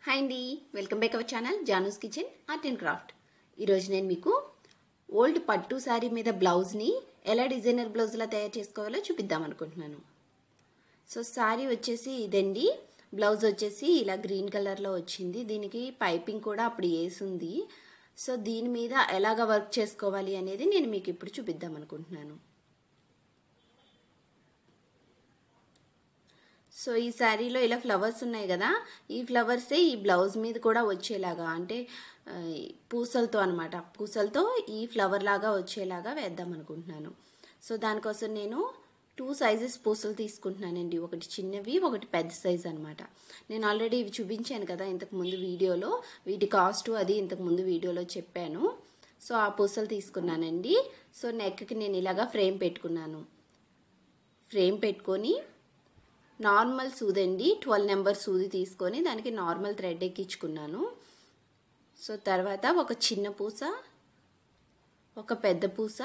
hi అండి welcome back our channel Janu's kitchen art and craft ఈరోజు నేను మీకు ఓల్డ్ పట్టు శారీ మీద బ్లౌజ్ని ఎలా డిజైనర్ బ్లౌజ్లా తయారు చేసుకోవాలో చూపిద్దాం అనుకుంటున్నాను సో శారీ వచ్చేసి ఇదండి బ్లౌజ్ వచ్చేసి ఇలా గ్రీన్ కలర్లో వచ్చింది దీనికి పైపింగ్ కూడా అప్పుడు వేసింది సో దీని మీద ఎలాగ వర్క్ చేసుకోవాలి అనేది నేను మీకు ఇప్పుడు చూపిద్దాం అనుకుంటున్నాను సో ఈ శారీలో ఇలా ఫ్లవర్స్ ఉన్నాయి కదా ఈ ఫ్లవర్సే ఈ బ్లౌజ్ మీద కూడా వచ్చేలాగా అంటే ఆ, పూసలతో అనమాట పూసలతో ఈ ఫ్లవర్ లాగా వచ్చేలాగా వేద్దాం అనుకుంటున్నాను సో దానికోసం నేను టూ సైజెస్ పూసలు తీసుకుంటున్నానండి ఒకటి చిన్నవి ఒకటి పెద్ద సైజ్ అనమాట నేను ఆల్రెడీ ఇవి చూపించాను కదా ఇంతకు ముందు వీడియోలో వీటి కాస్ట్ అది ఇంతకు ముందు వీడియోలో చెప్పాను సో ఆ పూసలు తీసుకున్నానండి సో నెక్కి నేను ఇలాగా ఫ్రేమ్ పెట్టుకున్నాను ఫ్రేమ్ పెట్టుకొని నార్మల్ సూదండి ట్వెల్వ్ నెంబర్ సూది తీసుకొని దానికి నార్మల్ థ్రెడ్ ఎక్కించుకున్నాను సో తర్వాత ఒక చిన్న పూస ఒక పెద్ద పూస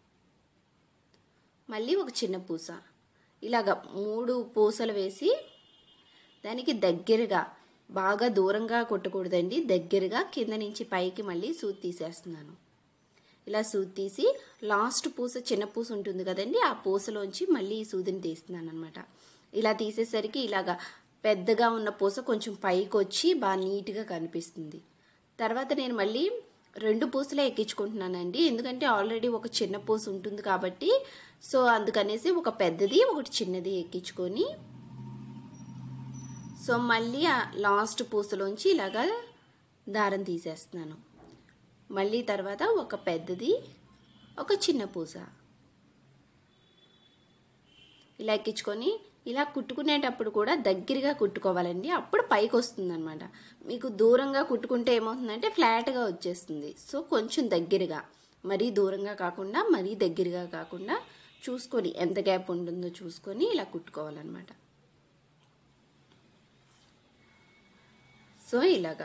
మళ్ళీ ఒక చిన్న పూస ఇలాగ మూడు పూసలు వేసి దానికి దగ్గరగా బాగా దూరంగా కొట్టకూడదండి దగ్గరగా కింద నుంచి పైకి మళ్ళీ సూది తీసేస్తున్నాను ఇలా సూది తీసి లాస్ట్ పూస చిన్న పూస ఉంటుంది కదండి ఆ పూసలోంచి మళ్ళీ ఈ సూదిని తీస్తున్నాను అనమాట ఇలా తీసేసరికి ఇలాగా పెద్దగా ఉన్న పూస కొంచెం పైకి వచ్చి బాగా నీట్గా కనిపిస్తుంది తర్వాత నేను మళ్ళీ రెండు పూసలే ఎక్కించుకుంటున్నానండి ఎందుకంటే ఆల్రెడీ ఒక చిన్న పూస ఉంటుంది కాబట్టి సో అందుకనేసి ఒక పెద్దది ఒకటి చిన్నది ఎక్కించుకొని సో మళ్ళీ ఆ లాస్ట్ పూసలోంచి ఇలాగా దారం తీసేస్తున్నాను మళ్ళీ తర్వాత ఒక పెద్దది ఒక చిన్న పూస ఇలా ఎక్కించుకొని ఇలా కుట్టుకునేటప్పుడు కూడా దగ్గరగా కుట్టుకోవాలండి అప్పుడు పైకి వస్తుంది అనమాట మీకు దూరంగా కుట్టుకుంటే ఏమవుతుందంటే ఫ్లాట్గా వచ్చేస్తుంది సో కొంచెం దగ్గరగా మరీ దూరంగా కాకుండా మరీ దగ్గరగా కాకుండా చూసుకొని ఎంత గ్యాప్ ఉంటుందో చూసుకొని ఇలా కుట్టుకోవాలన్నమాట సో ఇలాగా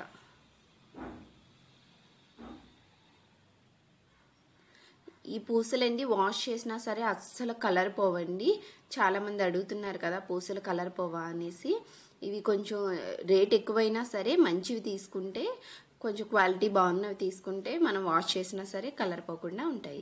ఈ పూసలండి వాష్ చేసినా సరే అస్సలు కలర్ పోవండి చాలామంది అడుగుతున్నారు కదా పూసలు కలర్ పోవా అనేసి ఇవి కొంచెం రేట్ ఎక్కువైనా సరే మంచివి తీసుకుంటే కొంచెం క్వాలిటీ బాగున్నవి తీసుకుంటే మనం వాష్ చేసినా సరే కలర్ పోకుండా ఉంటాయి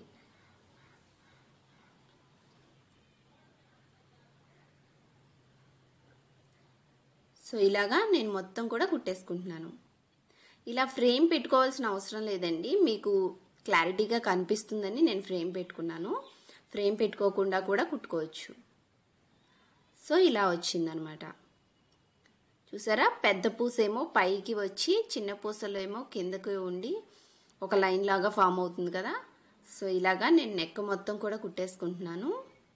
సో ఇలాగా నేను మొత్తం కూడా కుట్టేసుకుంటున్నాను ఇలా ఫ్రేమ్ పెట్టుకోవాల్సిన అవసరం లేదండి మీకు క్లారిటీగా కనిపిస్తుందని నేను ఫ్రేమ్ పెట్టుకున్నాను ఫ్రేమ్ పెట్టుకోకుండా కూడా కుట్టుకోవచ్చు సో ఇలా వచ్చిందనమాట చూసారా పెద్ద పూస ఏమో పైకి వచ్చి చిన్న పూసలు ఏమో కిందకి ఉండి ఒక లైన్ లాగా ఫామ్ అవుతుంది కదా సో ఇలాగా నేను నెక్ మొత్తం కూడా కుట్టేసుకుంటున్నాను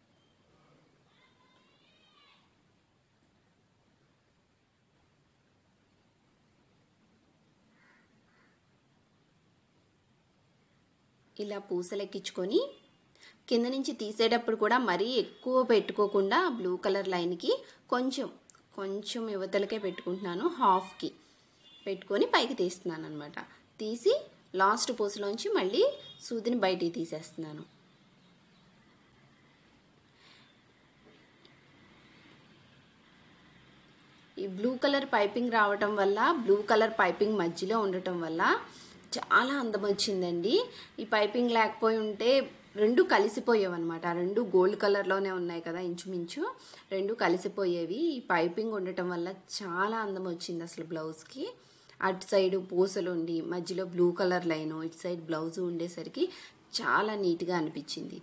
ఇలా పూసలు ఎక్కించుకొని కింద నుంచి తీసేటప్పుడు కూడా మరీ ఎక్కువ పెట్టుకోకుండా బ్లూ కలర్ లైన్కి కొంచెం కొంచెం యువతలకే పెట్టుకుంటున్నాను హాఫ్కి పెట్టుకొని పైకి తీస్తున్నాను అనమాట తీసి లాస్ట్ పూసలోంచి మళ్ళీ సూదిని బయటికి తీసేస్తున్నాను ఈ బ్లూ కలర్ పైపింగ్ రావటం వల్ల బ్లూ కలర్ పైపింగ్ మధ్యలో ఉండటం వల్ల చాలా అందం వచ్చిందండి ఈ పైపింగ్ లేకపోయి ఉంటే రెండు కలిసిపోయేవి అనమాట రెండు గోల్డ్ కలర్లోనే ఉన్నాయి కదా ఇంచుమించు రెండు కలిసిపోయేవి ఈ పైపింగ్ ఉండటం వల్ల చాలా అందం వచ్చింది అసలు బ్లౌజ్కి అటు సైడ్ పూసలు ఉండి మధ్యలో బ్లూ కలర్ లైన్ ఇటు సైడ్ బ్లౌజ్ ఉండేసరికి చాలా నీట్గా అనిపించింది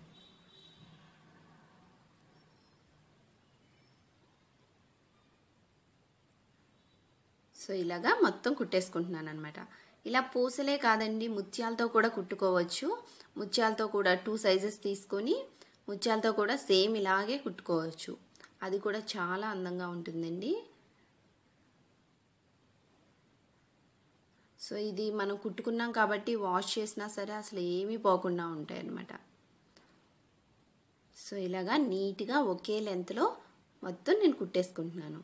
సో ఇలాగా మొత్తం కుట్టేసుకుంటున్నాను అనమాట ఇలా పూసలే కాదండి ముత్యాలతో కూడా కుట్టుకోవచ్చు ముత్యాలతో కూడా టూ సైజెస్ తీసుకొని ముత్యాలతో కూడా సేమ్ ఇలాగే కుట్టుకోవచ్చు అది కూడా చాలా అందంగా ఉంటుందండి సో ఇది మనం కుట్టుకున్నాం కాబట్టి వాష్ చేసినా సరే అసలు ఏమీ పోకుండా ఉంటాయి అన్నమాట సో ఇలాగా నీట్గా ఒకే లెంత్లో మొత్తం నేను కుట్టేసుకుంటున్నాను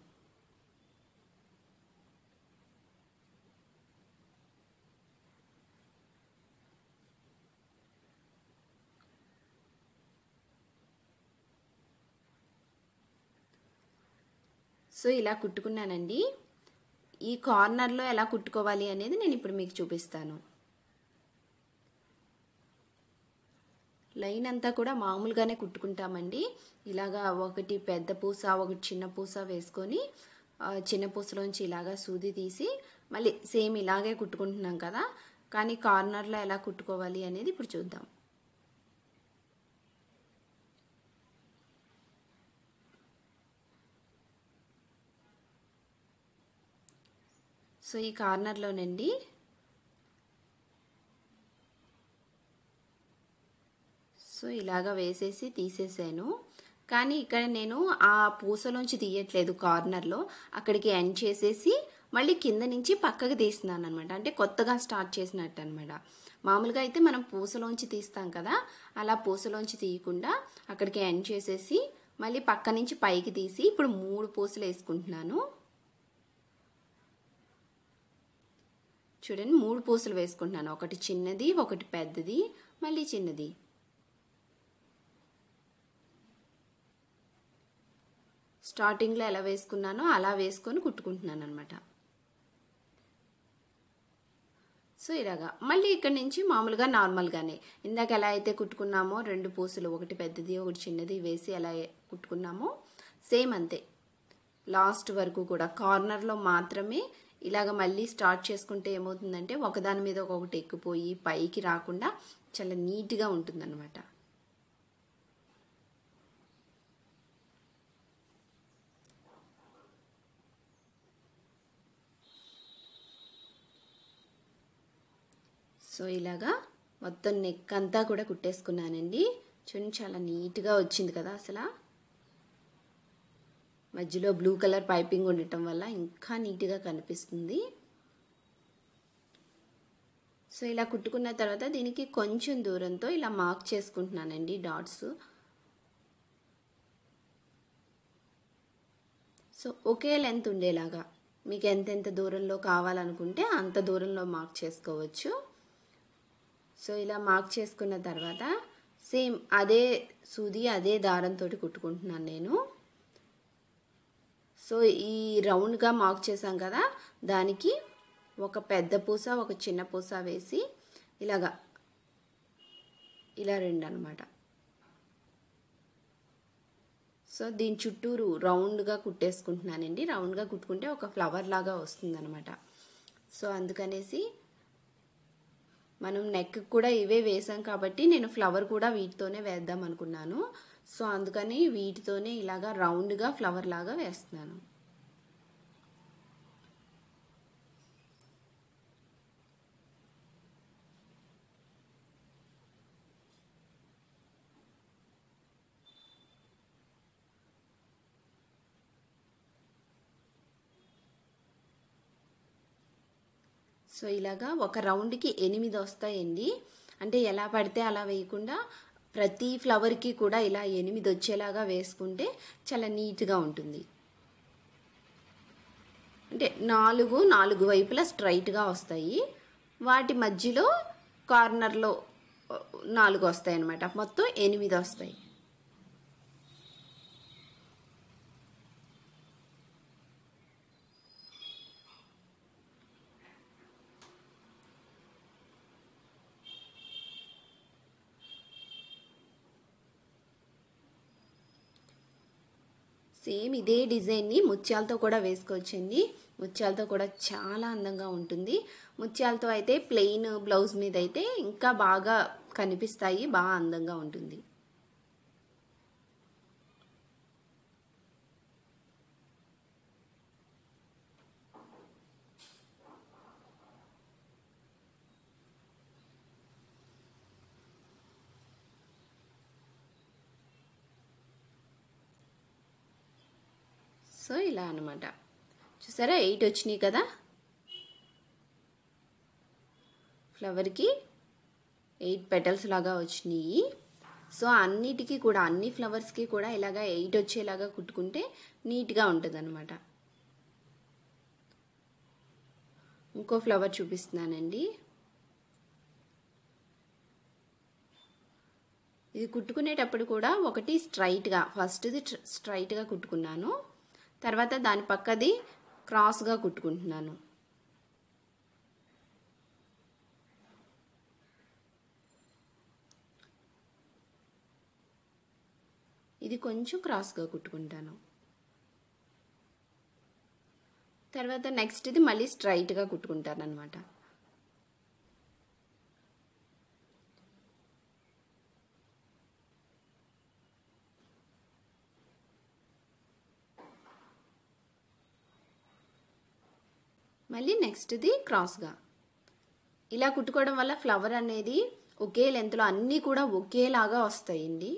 సో ఇలా కుట్టుకున్నానండి ఈ కార్నర్లో ఎలా కుట్టుకోవాలి అనేది నేను ఇప్పుడు మీకు చూపిస్తాను లైన్ అంతా కూడా మామూలుగానే కుట్టుకుంటామండి ఇలాగా ఒకటి పెద్ద పూస ఒకటి చిన్న పూస వేసుకొని చిన్న పూసలోంచి ఇలాగా సూది తీసి మళ్ళీ సేమ్ ఇలాగే కుట్టుకుంటున్నాం కదా కానీ కార్నర్లో ఎలా కుట్టుకోవాలి అనేది ఇప్పుడు చూద్దాం సో ఈ కార్నర్లోనండి సో ఇలాగ వేసేసి తీసేసాను కానీ ఇక్కడ నేను ఆ పూసలోంచి తీయట్లేదు కార్నర్లో అక్కడికి ఎండ్ చేసేసి మళ్ళీ కింద నుంచి పక్కకి తీస్తున్నాను అనమాట అంటే కొత్తగా స్టార్ట్ చేసినట్టు అనమాట మామూలుగా అయితే మనం పూసలోంచి తీస్తాం కదా అలా పూసలోంచి తీయకుండా అక్కడికి ఎండ్ చేసేసి మళ్ళీ పక్క నుంచి పైకి తీసి ఇప్పుడు మూడు పూసలు వేసుకుంటున్నాను చూడండి మూడు పూసలు వేసుకుంటున్నాను ఒకటి చిన్నది ఒకటి పెద్దది మళ్ళీ చిన్నది స్టార్టింగ్లో ఎలా వేసుకున్నానో అలా వేసుకొని కుట్టుకుంటున్నాను అనమాట సో ఇలాగా మళ్ళీ ఇక్కడ నుంచి మామూలుగా నార్మల్గానే ఇందాక ఎలా అయితే కుట్టుకున్నామో రెండు పూసలు ఒకటి పెద్దది ఒకటి చిన్నది వేసి ఎలా కుట్టుకున్నామో సేమ్ అంతే లాస్ట్ వరకు కూడా కార్నర్లో మాత్రమే ఇలాగ మళ్ళీ స్టార్ట్ చేసుకుంటే ఏమవుతుందంటే ఒకదాని మీద ఒకటి ఎక్కిపోయి పైకి రాకుండా చాలా నీట్గా ఉంటుందన్నమాట సో ఇలాగా మొత్తం నెక్ అంతా కూడా కుట్టేసుకున్నానండి చూడండి చాలా నీట్గా వచ్చింది కదా అసలు మధ్యలో బ్లూ కలర్ పైపింగ్ ఉండటం వల్ల ఇంకా నీట్గా కనిపిస్తుంది సో ఇలా కుట్టుకున్న తర్వాత దీనికి కొంచెం దూరంతో ఇలా మార్క్ చేసుకుంటున్నానండి డాట్స్ సో ఒకే లెంత్ ఉండేలాగా మీకు ఎంతెంత దూరంలో కావాలనుకుంటే అంత దూరంలో మార్క్ చేసుకోవచ్చు సో ఇలా మార్క్ చేసుకున్న తర్వాత సేమ్ అదే సూది అదే దారంతో కుట్టుకుంటున్నాను నేను సో ఈ రౌండ్గా మార్క్ చేసాం కదా దానికి ఒక పెద్ద పూస ఒక చిన్న పూస వేసి ఇలాగా ఇలా రెండు అనమాట సో దీని చుట్టూరు రౌండ్గా కుట్టేసుకుంటున్నానండి రౌండ్గా కుట్టుకుంటే ఒక ఫ్లవర్ లాగా వస్తుందన్నమాట సో అందుకనేసి మనం నెక్ కూడా ఇవే వేసాం కాబట్టి నేను ఫ్లవర్ కూడా వీటితోనే వేద్దాం అనుకున్నాను సో అందుకని వీటితోనే ఇలాగా రౌండ్గా ఫ్లవర్ లాగా వేస్తున్నాను సో ఇలాగా ఒక రౌండ్కి ఎనిమిది వస్తాయండి అంటే ఎలా పడితే అలా వేయకుండా ప్రతి ఫ్లవర్కి కూడా ఇలా ఎనిమిది వచ్చేలాగా వేసుకుంటే చాలా నీట్గా ఉంటుంది అంటే నాలుగు నాలుగు వైపులా స్ట్రైట్గా వస్తాయి వాటి మధ్యలో కార్నర్లో నాలుగు వస్తాయి అన్నమాట మొత్తం ఎనిమిది వస్తాయి సేమ్ ఇదే డిజైన్ని ముత్యాలతో కూడా వేసుకోవచ్చండి ముత్యాలతో కూడా చాలా అందంగా ఉంటుంది ముత్యాలతో అయితే ప్లెయిన్ బ్లౌజ్ మీద అయితే ఇంకా బాగా కనిపిస్తాయి బాగా అందంగా ఉంటుంది సో ఇలా అనమాట చూసారా ఎయిట్ వచ్చినాయి కదా ఫ్లవర్కి ఎయిట్ పెటల్స్ లాగా వచ్చినాయి సో అన్నిటికీ కూడా అన్ని ఫ్లవర్స్కి కూడా ఇలాగ ఎయిట్ వచ్చేలాగా కుట్టుకుంటే నీట్గా ఉంటుంది అనమాట ఇంకో ఫ్లవర్ చూపిస్తున్నానండి ఇది కుట్టుకునేటప్పుడు కూడా ఒకటి స్ట్రైట్గా ఫస్ట్ది స్ట్రైట్గా కుట్టుకున్నాను తర్వాత దాని పక్కది క్రాస్గా కుట్టుకుంటున్నాను ఇది కొంచెం క్రాస్గా కుట్టుకుంటాను తర్వాత నెక్స్ట్ ఇది మళ్ళీ స్ట్రైట్గా కుట్టుకుంటాను అనమాట మళ్ళీ నెక్స్ట్ది క్రాస్గా ఇలా కుట్టుకోవడం వల్ల ఫ్లవర్ అనేది ఒకే లెంత్లో అన్నీ కూడా ఒకేలాగా వస్తాయండి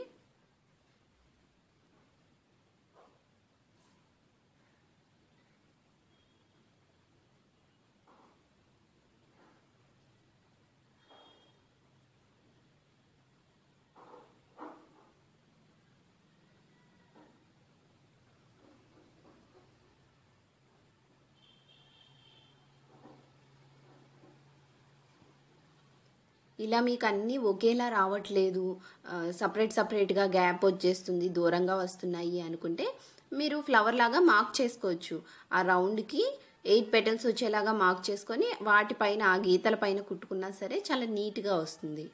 ఇలా మీకు అన్నీ ఒకేలా రావట్లేదు సపరేట్ సపరేట్గా గ్యాప్ వచ్చేస్తుంది దూరంగా వస్తున్నాయి అనుకుంటే మీరు ఫ్లవర్ లాగా మార్క్ చేసుకోవచ్చు ఆ రౌండ్కి ఎయిట్ పెటల్స్ వచ్చేలాగా మార్క్ చేసుకొని వాటిపైన ఆ గీతల పైన కుట్టుకున్నా సరే చాలా నీట్గా వస్తుంది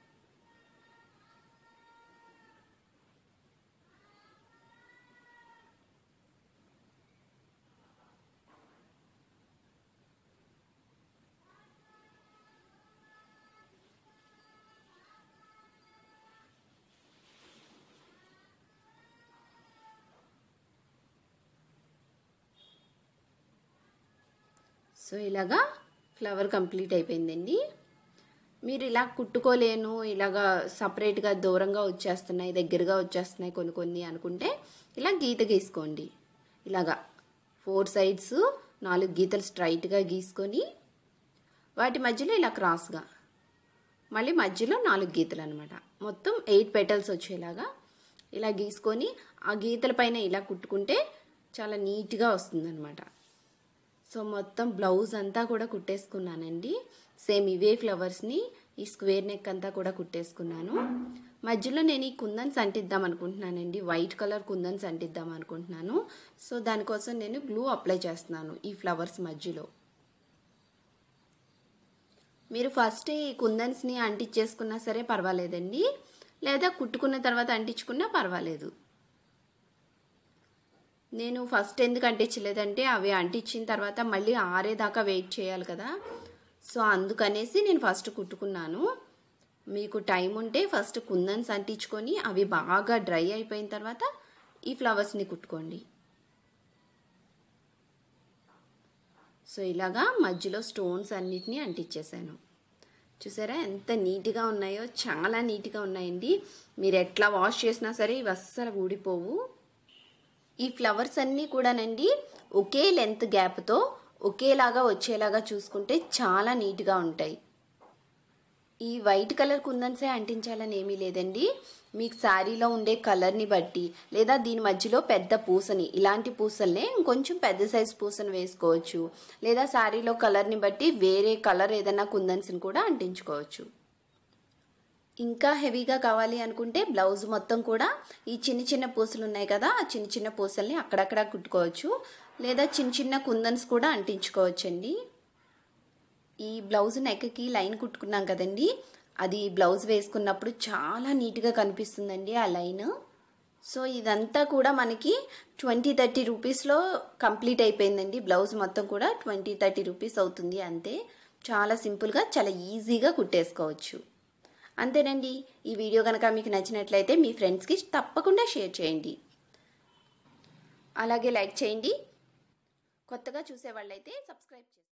సో ఇలాగా ఫ్లవర్ కంప్లీట్ అయిపోయిందండి మీరు ఇలా కుట్టుకోలేను ఇలాగా సపరేట్గా దూరంగా వచ్చేస్తున్నాయి దగ్గరగా వచ్చేస్తున్నాయి కొన్ని కొన్ని అనుకుంటే ఇలా గీత గీసుకోండి ఇలాగా ఫోర్ సైడ్స్ నాలుగు గీతలు స్ట్రైట్గా గీసుకొని వాటి మధ్యలో ఇలా క్రాస్గా మళ్ళీ మధ్యలో నాలుగు గీతలు అనమాట మొత్తం ఎయిట్ పెటల్స్ వచ్చేలాగా ఇలా గీసుకొని ఆ గీతల పైన ఇలా కుట్టుకుంటే చాలా నీట్గా వస్తుందన్నమాట సో మొత్తం బ్లౌజ్ అంతా కూడా కుట్టేసుకున్నానండి సేమ్ ఇవే ఫ్లవర్స్ని ఈ స్క్వేర్ నెక్ అంతా కూడా కుట్టేసుకున్నాను మధ్యలో నేను ఈ కుందన్స్ అంటిద్దాం అనుకుంటున్నానండి వైట్ కలర్ కుందన్స్ అంటిద్దాం అనుకుంటున్నాను సో దానికోసం నేను గ్లూ అప్లై చేస్తున్నాను ఈ ఫ్లవర్స్ మధ్యలో మీరు ఫస్ట్ ఈ కుందన్స్ని అంటించేసుకున్నా సరే పర్వాలేదండి లేదా కుట్టుకున్న తర్వాత అంటించుకున్నా పర్వాలేదు నేను ఫస్ట్ ఎందుకు అంటించలేదంటే అవి అంటించిన తర్వాత మళ్ళీ ఆరేదాకా వెయిట్ చేయాలి కదా సో అందుకనేసి నేను ఫస్ట్ కుట్టుకున్నాను మీకు టైం ఉంటే ఫస్ట్ కుందన్స్ అంటించుకొని అవి బాగా డ్రై అయిపోయిన తర్వాత ఈ ఫ్లవర్స్ని కుట్టుకోండి సో ఇలాగా మధ్యలో స్టోన్స్ అన్నిటినీ అంటించేసాను చూసారా ఎంత నీట్గా ఉన్నాయో చాలా నీట్గా ఉన్నాయండి మీరు ఎట్లా వాష్ చేసినా సరే ఇవి అస్సలు ఊడిపోవు ఈ ఫ్లవర్స్ అన్నీ కూడానండి ఒకే లెంత్ గ్యాప్తో ఒకేలాగా వచ్చేలాగా చూసుకుంటే చాలా నీట్గా ఉంటాయి ఈ వైట్ కలర్ కుందన్సే అంటించాలని ఏమీ లేదండి మీకు శారీలో ఉండే కలర్ని బట్టి లేదా దీని మధ్యలో పెద్ద పూసని ఇలాంటి పూసల్నే ఇంకొంచెం పెద్ద సైజ్ పూసను వేసుకోవచ్చు లేదా శారీలో కలర్ని బట్టి వేరే కలర్ ఏదైనా కుందన్స్ని కూడా అంటించుకోవచ్చు ఇంకా హెవీగా కావాలి అనుకుంటే బ్లౌజ్ మొత్తం కూడా ఈ చిన్న చిన్న పూసలు ఉన్నాయి కదా ఆ చిన్న చిన్న పూసల్ని అక్కడక్కడ కుట్టుకోవచ్చు లేదా చిన్న చిన్న కుందన్స్ కూడా అంటించుకోవచ్చండి ఈ బ్లౌజ్ నెక్కి లైన్ కుట్టుకున్నాం కదండి అది బ్లౌజ్ వేసుకున్నప్పుడు చాలా నీట్గా కనిపిస్తుందండి ఆ లైన్ సో ఇదంతా కూడా మనకి ట్వంటీ థర్టీ రూపీస్లో కంప్లీట్ అయిపోయిందండి బ్లౌజ్ మొత్తం కూడా ట్వంటీ థర్టీ రూపీస్ అవుతుంది అంతే చాలా సింపుల్గా చాలా ఈజీగా కుట్టేసుకోవచ్చు అంతేనండి ఈ వీడియో కనుక మీకు నచ్చినట్లయితే మీ ఫ్రెండ్స్కి తప్పకుండా షేర్ చేయండి అలాగే లైక్ చేయండి కొత్తగా చూసే వాళ్ళైతే సబ్స్క్రైబ్ చేయండి